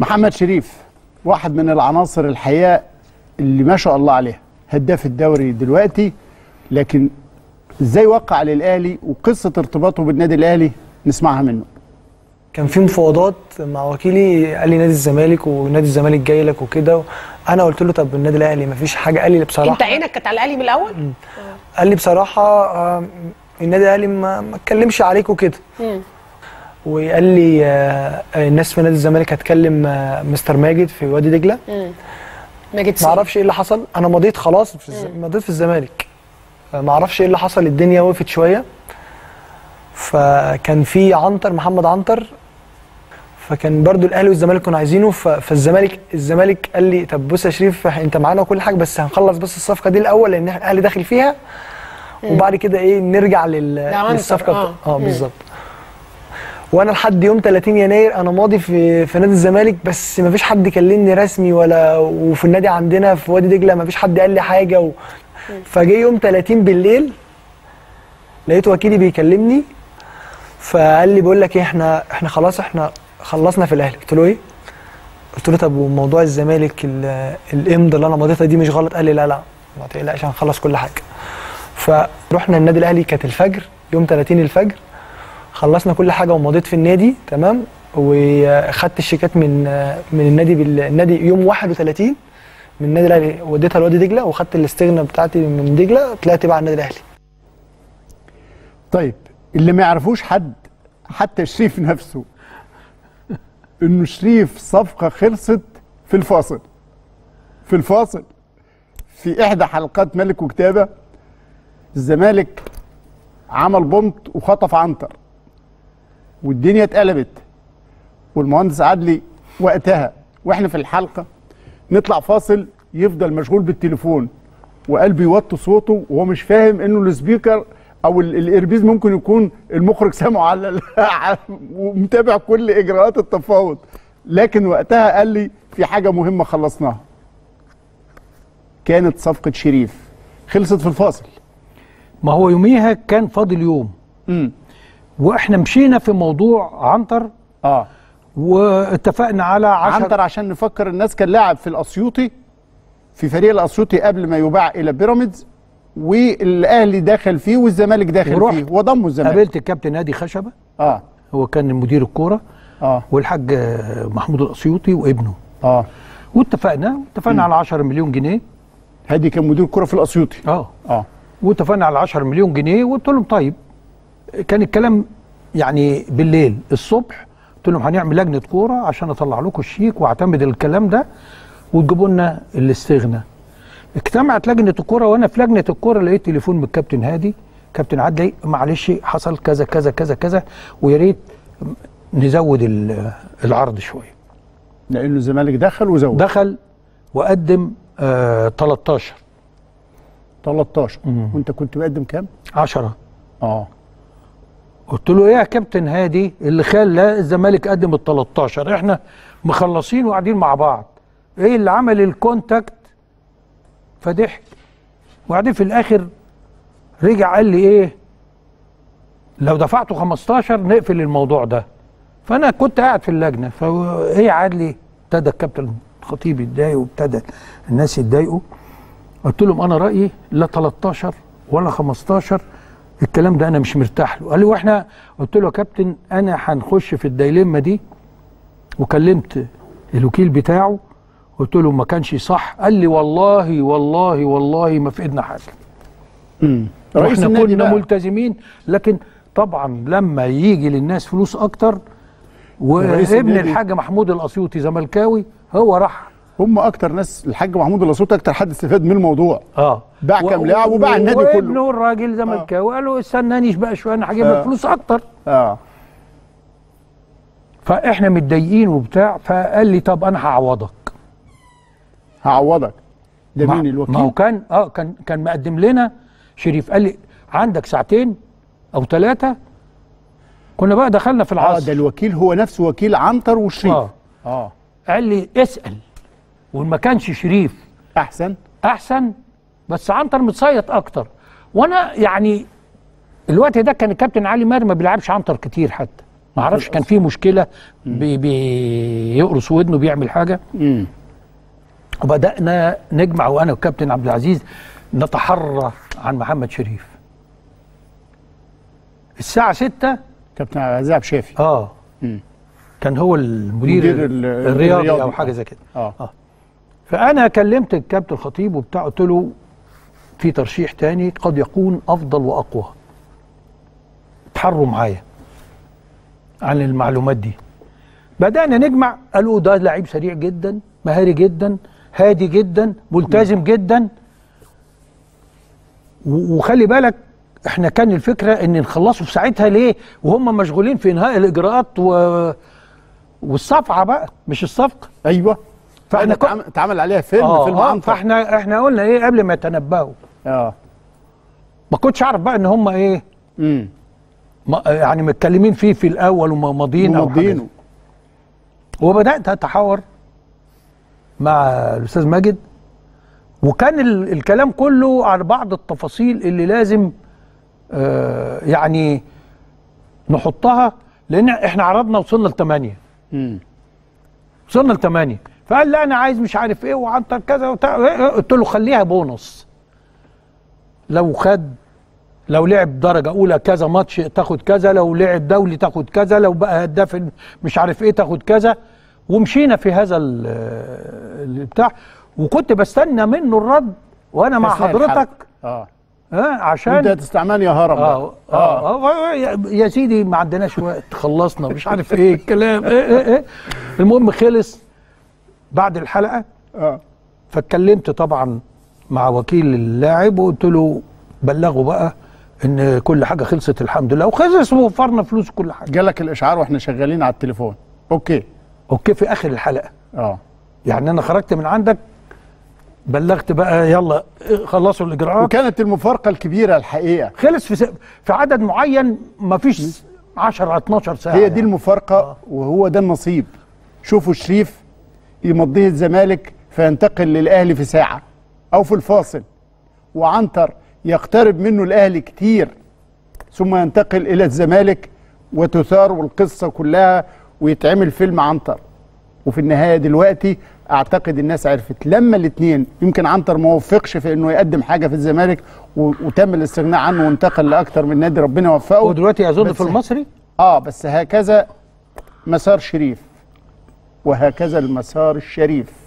محمد شريف واحد من العناصر الحقيقه اللي ما شاء الله عليها هداف الدوري دلوقتي لكن ازاي وقع للاهلي وقصه ارتباطه بالنادي الاهلي نسمعها منه كان في مفاوضات مع وكيلي قال لي نادي الزمالك ونادي الزمالك جاي لك وكده انا قلت له طب النادي الاهلي مفيش حاجه قال لي بصراحه انت عينك كانت على الاهلي من الاول قال لي بصراحه آه، النادي الاهلي ما ما اتكلمش عليك وكده وقال لي آه، آه، الناس في نادي الزمالك هتكلم آه، مستر ماجد في وادي دجله ماجد ما سيد اعرفش ايه اللي حصل انا مضيت خلاص في الز... مضيت في الزمالك ما اعرفش ايه اللي حصل الدنيا وقفت شويه فكان في عنتر محمد عنتر فكان برضو الاهلي والزمالك كانوا عايزينه ف... فالزمالك الزمالك قال لي طب بص يا شريف انت معانا وكل حاجه بس هنخلص بس الصفقه دي الاول لان إحنا الاهلي داخل فيها وبعد كده ايه نرجع لل... لعنتر، للصفقه آه. بتا- اه مم. بالظبط وانا لحد يوم 30 يناير انا ماضي في في نادي الزمالك بس ما فيش حد كلمني رسمي ولا وفي النادي عندنا في وادي دجله ما فيش حد قال لي حاجه و... فجه يوم 30 بالليل لقيت وكيلي بيكلمني فقال لي بقول لك ايه احنا احنا خلاص احنا خلصنا في الاهلي قلت له ايه قلت له طب وموضوع الزمالك ال- الامضه اللي انا مضيتها دي مش غلط قال لي لا لا ما تقلقش هنخلص كل حاجه فرحنا النادي الاهلي كانت الفجر يوم 30 الفجر خلصنا كل حاجه ومضيت في النادي تمام وخدت الشيكات من من النادي بالنادي يوم 31 من النادي الاهلي وديتها لوادي دجله وخدت الاستغنى بتاعتي من دجله طلعت بقى على النادي الاهلي طيب اللي ما يعرفوش حد حتى شريف نفسه انه شريف صفقه خلصت في الفاصل في الفاصل في احدى حلقات ملك وكتابه الزمالك عمل بومت وخطف عنتر والدنيا اتقلبت والمهندس عدلي وقتها واحنا في الحلقه نطلع فاصل يفضل مشغول بالتليفون وقلبي يوطي صوته وهو مش فاهم انه السبيكر او ال- الايربيز ممكن يكون المخرج سامعه على ال- على- ومتابع كل اجراءات التفاوض لكن وقتها قال لي في حاجه مهمه خلصناها كانت صفقه شريف خلصت في الفاصل ما هو يوميها كان فاضل يوم امم واحنا مشينا في موضوع عنتر اه واتفقنا على عشر عنتر عشان نفكر الناس كان لاعب في الاسيوطي في فريق الاسيوطي قبل ما يباع الى بيراميدز والاهلي داخل فيه والزمالك داخل ورحت فيه وضموا الزمالك قابلت الكابتن نادي خشبه اه هو كان مدير الكوره اه والحاج آه، محمود الاسيوطي وابنه اه واتفقنا اتفقنا على 10 مليون جنيه هادي كان مدير كرة في الاسيوطي اه اه واتفقنا على 10 مليون جنيه وقلت لهم طيب كان الكلام يعني بالليل الصبح قلت لهم هنعمل لجنه كوره عشان اطلع لكم الشيك واعتمد الكلام ده وتجيبوا لنا الاستغنى اجتمعت لجنه الكوره وانا في لجنه الكوره لقيت تليفون من الكابتن هادي كابتن عدلي معلش حصل كذا كذا كذا كذا ويا ريت نزود ال- العرض شويه لانه الزمالك دخل وزود دخل وقدم آه 13 13 وانت كنت مقدم كام؟ 10 اه قلت له ايه يا كابتن هادي اللي خلى الزمالك قدم ال 13 احنا مخلصين وقاعدين مع بعض ايه اللي عمل الكونتاكت فضحك وبعدين في الاخر رجع قال لي ايه لو دفعته 15 نقفل الموضوع ده فانا كنت قاعد في اللجنه فايه يا عادلي ابتدى الكابتن خطيب يتضايق وابتدى الناس يتضايقوا قلت لهم انا رايي لا 13 ولا 15 الكلام ده انا مش مرتاح له قال لي واحنا قلت له يا كابتن انا هنخش في الدايليما دي وكلمت الوكيل بتاعه قلت له ما كانش صح قال لي والله والله والله ما في ايدنا حاجه امم رئيس واحنا النادي كنا بقى. ملتزمين لكن طبعا لما يجي للناس فلوس اكتر رئيس وابن النادي. الحاج محمود الاسيوطي زملكاوي هو راح هم اكتر ناس الحاج محمود الاسيوطي اكتر حد استفاد من الموضوع اه باع كام لاعب وباع النادي كله. وابنه الراجل زملكاوي قال له استنانيش بقى شويه انا هجيب آه. لك فلوس اكتر اه فاحنا متضايقين وبتاع فقال لي طب انا هعوضك هعوضك ده ما- مين ما هو الوكيل؟ كان اه كان كان مقدم لنا شريف قال لي عندك ساعتين او ثلاثه كنا بقى دخلنا في اه العصر ده الوكيل هو نفسه وكيل عنتر وشريف اه اه قال لي اسال وما كانش شريف احسن احسن بس عنتر متصيط اكتر وانا يعني الوقت ده كان الكابتن علي ماهر ما بيلعبش عنتر كتير حتى ما اعرفش كان في مشكله بي بيقرص ودنه بيعمل حاجه مم. وبدانا نجمع وانا والكابتن عبد العزيز نتحرى عن محمد شريف الساعه 6 كابتن عزاب شافي اه مم. كان هو المدير مدير ال- الرياضي الرياضي. او حاجه زي كده اه فانا كلمت الكابتن الخطيب وبتاع قلت له في ترشيح تاني قد يكون افضل واقوى اتحروا معايا عن المعلومات دي بدانا نجمع قالوا ده لعيب سريع جدا مهاري جدا هادي جدا ملتزم جدا و- وخلي بالك احنا كان الفكره ان نخلصه في ساعتها ليه وهم مشغولين في انهاء الاجراءات و... والصفعه بقى مش الصفقه ايوه فاحنا فاحنا كو- اتعمل اتعمل عليها فيلم اه فيلم آه عنتر فاحنا احنا قلنا ايه قبل ما يتنبأوا اه ما كنتش اعرف بقى ان هم ايه امم ما يعني متكلمين فيه في الاول وماضيين او حاجه ومضينه وبدات اتحاور مع الاستاذ ماجد وكان ال الكلام كله على بعض التفاصيل اللي لازم آه يعني نحطها لان احنا عرضنا وصلنا لثمانيه امم وصلنا لثمانيه فقال لا انا عايز مش عارف ايه وعنتر كذا وبتاع قلت له خليها بونص لو خد لو لعب درجة أولى كذا ماتش تاخد كذا لو لعب دولي تاخد كذا لو بقى هداف ال- مش عارف إيه تاخد كذا ومشينا في هذا ال- البتاع وكنت بستنى منه الرد وأنا مع أثناء حضرتك الحلقة. اه ها انت عشان هتستعملني يا هرم بقى. آه, آه, آه يا- يا سيدي ما عندناش وقت خلصنا مش عارف إيه الكلام إيه إيه إيه المهم خلص بعد الحلقة اه فاتكلمت طبعا مع وكيل اللاعب وقلت له بلغوا بقى ان كل حاجه خلصت الحمد لله وخلص ووفرنا فلوس كل حاجه جالك الاشعار واحنا شغالين على التليفون اوكي اوكي في اخر الحلقه اه يعني انا خرجت من عندك بلغت بقى يلا خلصوا الاجراءات وكانت المفارقه الكبيره الحقيقه خلص في س... في عدد معين ما فيش 10 12 ساعه هي دي يعني. المفارقه وهو ده النصيب شوفوا شريف يمضيه الزمالك فينتقل للاهلي في ساعه او في الفاصل وعنتر يقترب منه الاهلي كتير ثم ينتقل الى الزمالك وتثار القصه كلها ويتعمل فيلم عنتر وفي النهايه دلوقتي اعتقد الناس عرفت لما الاثنين يمكن عنتر ما وفقش في انه يقدم حاجه في الزمالك و- وتم الاستغناء عنه وانتقل لاكتر من نادي ربنا يوفقه هو دلوقتي اظن بس- في المصري اه بس هكذا مسار شريف وهكذا المسار الشريف